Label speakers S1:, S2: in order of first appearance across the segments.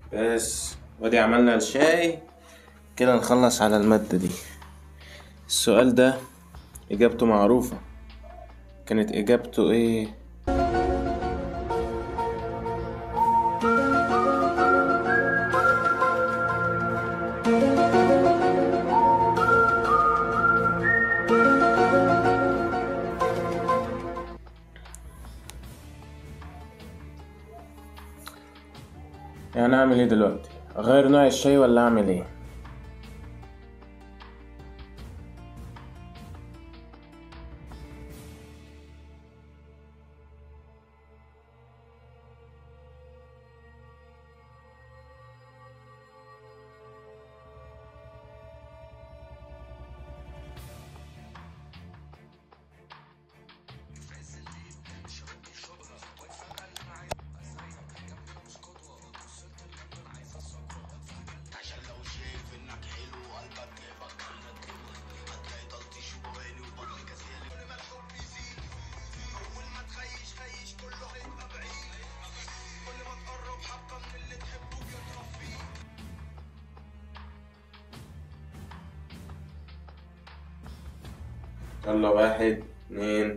S1: بس ودي عملنا الشاي كده نخلص على المادة دي السؤال ده إجابته معروفة كانت إجابته إيه؟ يعني أعمل إيه دلوقتي؟ أغير نوع الشاي ولا أعمل إيه؟ يلا واحد اتنين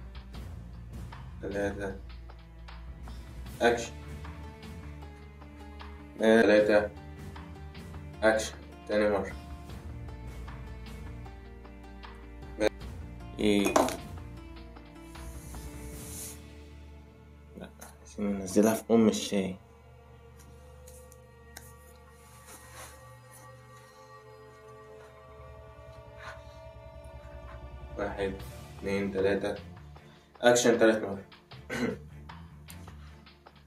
S1: تلاتة أكشن تلاتة أكشن تاني مرة إيه لأ عايزين ننزلها في أم الشاي واحد اتنين تلاتة أكشن تلات مرة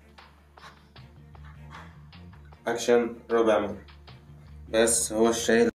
S1: أكشن ربع مرة بس هو الشاي